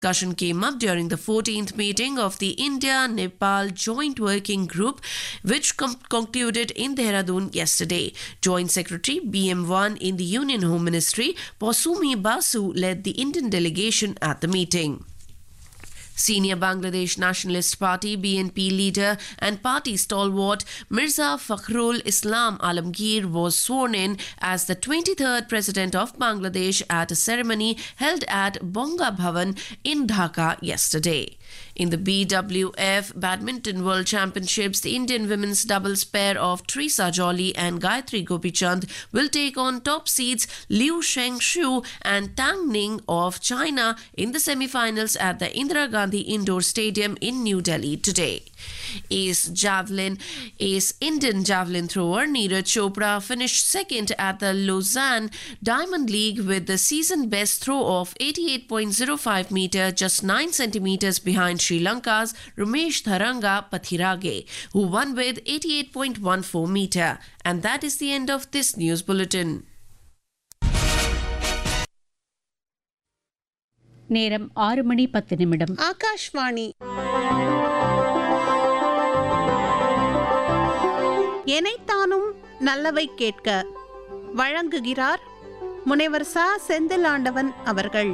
Discussion came up during the 14th meeting of the India Nepal Joint Working Group, which com- concluded in Dehradun yesterday. Joint Secretary BM1 in the Union Home Ministry, Posumi Basu, led the Indian delegation at the meeting. Senior Bangladesh Nationalist Party BNP leader and party stalwart Mirza Fakhrul Islam Alamgir was sworn in as the 23rd president of Bangladesh at a ceremony held at Bonga Bhavan in Dhaka yesterday. In the BWF Badminton World Championships, the Indian women's doubles pair of Trisa Jolly and Gayatri Gopichand will take on top seeds Liu Shengshu and Tang Ning of China in the semi-finals at the Indira Gandhi Indoor Stadium in New Delhi today. Ace javelin, ace Indian javelin thrower Neeraj Chopra finished second at the Lausanne Diamond League with the season best throw of 88.05 meter, just 9 centimeters behind Sri Lanka's Ramesh Tharanga Pathirage, who won with 88.14 meter. And that is the end of this news bulletin. நேரம் ஆறு மணி பத்து நிமிடம் ஆகாஷ்வாணி எனைத்தானும் நல்லவை கேட்க வழங்குகிறார் முனைவர் சா செந்திலாண்டவன் அவர்கள்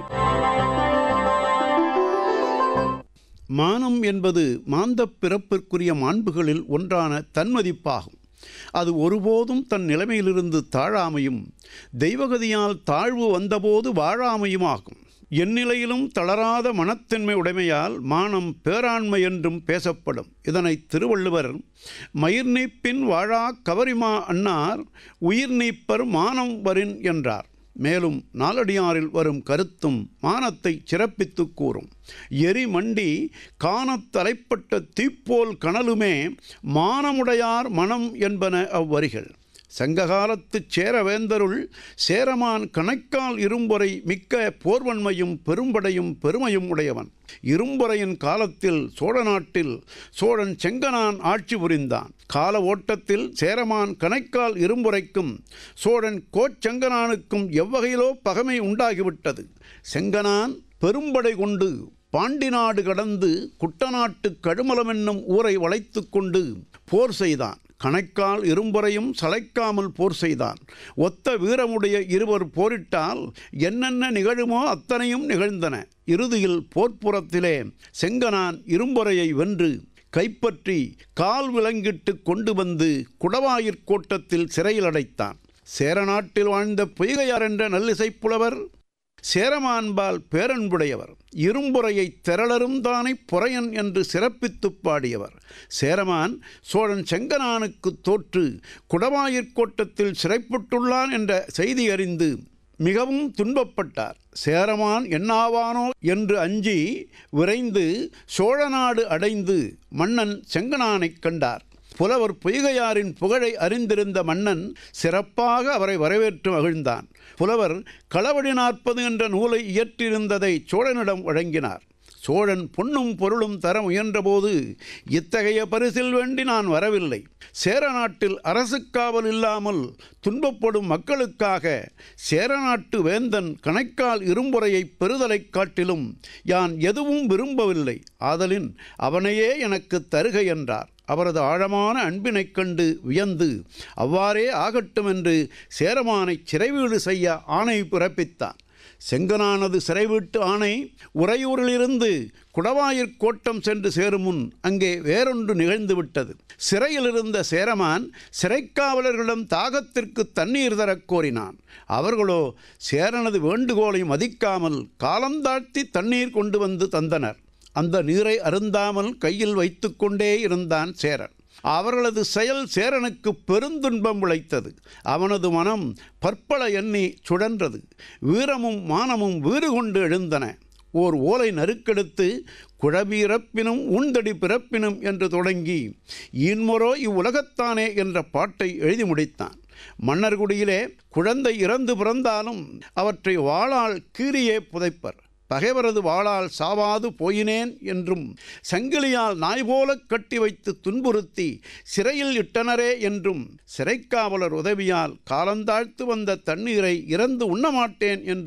மானம் என்பது மாந்தப் பிறப்பிற்குரிய மாண்புகளில் ஒன்றான தன்மதிப்பாகும் அது ஒருபோதும் தன் நிலைமையிலிருந்து தாழாமையும் தெய்வகதியால் தாழ்வு வந்தபோது வாழாமையுமாகும் எந்நிலையிலும் தளராத மனத்தன்மை உடைமையால் மானம் பேராண்மை என்றும் பேசப்படும் இதனை திருவள்ளுவர் மயிர் நீப்பின் வாழா கவரிமா அன்னார் உயிர் நீப்பர் மானம் வரின் என்றார் மேலும் நாலடியாரில் வரும் கருத்தும் மானத்தை சிறப்பித்து கூறும் எரி மண்டி காணத் தலைப்பட்ட தீப்போல் கனலுமே மானமுடையார் மனம் என்பன அவ்வரிகள் சங்ககாலத்து சேரவேந்தருள் சேரமான் கணைக்கால் இரும்பொறை மிக்க போர்வன்மையும் பெரும்படையும் பெருமையும் உடையவன் இரும்பொறையின் காலத்தில் சோழ நாட்டில் சோழன் செங்கனான் ஆட்சி புரிந்தான் கால ஓட்டத்தில் சேரமான் கணைக்கால் இரும்புரைக்கும் சோழன் கோச்செங்கனானுக்கும் எவ்வகையிலோ பகைமை உண்டாகிவிட்டது செங்கனான் பெரும்படை கொண்டு பாண்டி நாடு கடந்து குட்டநாட்டு கழுமலம் என்னும் ஊரை வளைத்து கொண்டு போர் செய்தான் கணைக்கால் இரும்புறையும் சளைக்காமல் போர் செய்தான் ஒத்த வீரமுடைய இருவர் போரிட்டால் என்னென்ன நிகழுமோ அத்தனையும் நிகழ்ந்தன இறுதியில் போர்ப்புறத்திலே செங்கனான் இரும்புறையை வென்று கைப்பற்றி கால் விலங்கிட்டு கொண்டு வந்து குடவாயிற் கோட்டத்தில் சிறையில் அடைத்தான் சேரநாட்டில் வாழ்ந்த பொய்கையார் என்ற நல்லிசைப் புலவர் சேரமான்பால் பேரன்புடையவர் இரும்புறையை திரளரும் தானே புறையன் என்று சிறப்பித்துப் பாடியவர் சேரமான் சோழன் செங்கனானுக்கு தோற்று குடவாயிற்கோட்டத்தில் சிறைப்பட்டுள்ளான் என்ற செய்தி அறிந்து மிகவும் துன்பப்பட்டார் சேரமான் என்னாவானோ என்று அஞ்சி விரைந்து சோழநாடு அடைந்து மன்னன் செங்கனானைக் கண்டார் புலவர் பொய்கையாரின் புகழை அறிந்திருந்த மன்னன் சிறப்பாக அவரை வரவேற்று மகிழ்ந்தான் புலவர் களவடி நாற்பது என்ற நூலை இயற்றிருந்ததை சோழனிடம் வழங்கினார் சோழன் பொன்னும் பொருளும் தர முயன்றபோது இத்தகைய பரிசில் வேண்டி நான் வரவில்லை சேர நாட்டில் அரசு காவல் இல்லாமல் துன்பப்படும் மக்களுக்காக சேரநாட்டு வேந்தன் கணைக்கால் இரும்புறையை பெறுதலைக் காட்டிலும் யான் எதுவும் விரும்பவில்லை ஆதலின் அவனையே எனக்கு தருக என்றார் அவரது ஆழமான அன்பினைக் கண்டு வியந்து அவ்வாறே ஆகட்டும் என்று சேரமானை சிறைவீடு செய்ய ஆணை பிறப்பித்தான் செங்கனானது சிறைவீட்டு ஆணை உறையூரிலிருந்து குடவாயிற் கோட்டம் சென்று சேரும் முன் அங்கே வேறொன்று நிகழ்ந்துவிட்டது சிறையில் இருந்த சேரமான் சிறைக்காவலர்களிடம் தாகத்திற்கு தண்ணீர் தரக் கோரினான் அவர்களோ சேரனது வேண்டுகோளை மதிக்காமல் காலந்தாழ்த்தி தண்ணீர் கொண்டு வந்து தந்தனர் அந்த நீரை அருந்தாமல் கையில் வைத்துக்கொண்டே இருந்தான் சேரன் அவர்களது செயல் சேரனுக்கு பெருந்துன்பம் விளைத்தது அவனது மனம் பற்பல எண்ணி சுழன்றது வீரமும் மானமும் வீறு கொண்டு எழுந்தன ஓர் ஓலை நறுக்கெடுத்து குழபிறப்பினும் உண்டடி பிறப்பினும் என்று தொடங்கி இன்மொரோ இவ்வுலகத்தானே என்ற பாட்டை எழுதி முடித்தான் மன்னர்குடியிலே குழந்தை இறந்து பிறந்தாலும் அவற்றை வாளால் கீறியே புதைப்பர் பகைவரது வாளால் சாவாது போயினேன் என்றும் சங்கிலியால் நாய் போலக் கட்டி வைத்து துன்புறுத்தி சிறையில் இட்டனரே என்றும் சிறைக்காவலர் உதவியால் காலந்தாழ்த்து வந்த தண்ணீரை இறந்து உண்ணமாட்டேன் என்றும்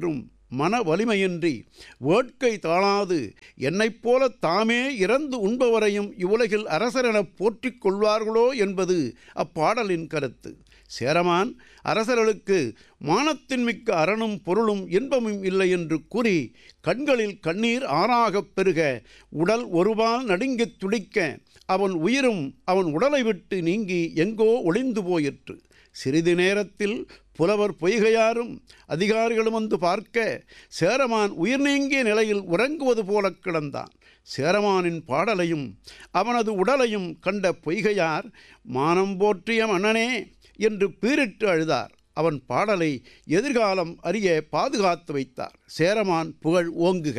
மன வலிமையின்றி வேட்கை தாழாது என்னைப் போல தாமே இறந்து உண்பவரையும் இவ்வுலகில் அரசரெனப் போற்றிக் கொள்வார்களோ என்பது அப்பாடலின் கருத்து சேரமான் அரசர்களுக்கு மானத்தின் மிக்க அரணும் பொருளும் இன்பமும் இல்லை என்று கூறி கண்களில் கண்ணீர் ஆறாகப் பெருக உடல் ஒருபால் நடுங்கித் துடிக்க அவன் உயிரும் அவன் உடலை விட்டு நீங்கி எங்கோ ஒளிந்து போயிற்று சிறிது நேரத்தில் புலவர் பொய்கையாரும் அதிகாரிகளும் வந்து பார்க்க சேரமான் உயிர் நீங்கிய நிலையில் உறங்குவது போலக் கிடந்தான் சேரமானின் பாடலையும் அவனது உடலையும் கண்ட பொய்கையார் மானம் போற்றிய மன்னனே என்று பீரிட்டு அழுதார் அவன் பாடலை எதிர்காலம் அறிய பாதுகாத்து வைத்தார் சேரமான் புகழ் ஓங்குக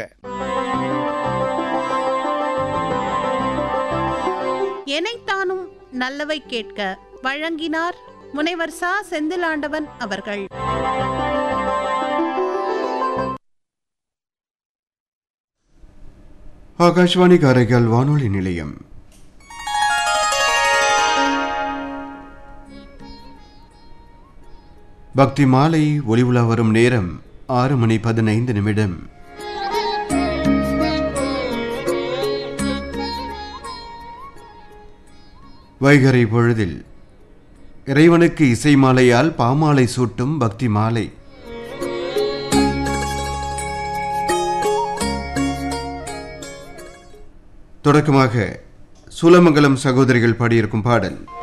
எனைத்தானும் நல்லவை கேட்க வழங்கினார் முனைவர் சா செந்திலாண்டவன் அவர்கள் ஆகாஷ்வாணி காரைக்கால் வானொலி நிலையம் பக்தி மாலை ஒளிவுலா வரும் நேரம் ஆறு மணி பதினைந்து நிமிடம் வைகரை பொழுதில் இறைவனுக்கு இசை மாலையால் பாமாலை சூட்டும் பக்தி மாலை தொடக்கமாக சூலமங்கலம் சகோதரிகள் பாடியிருக்கும் பாடல்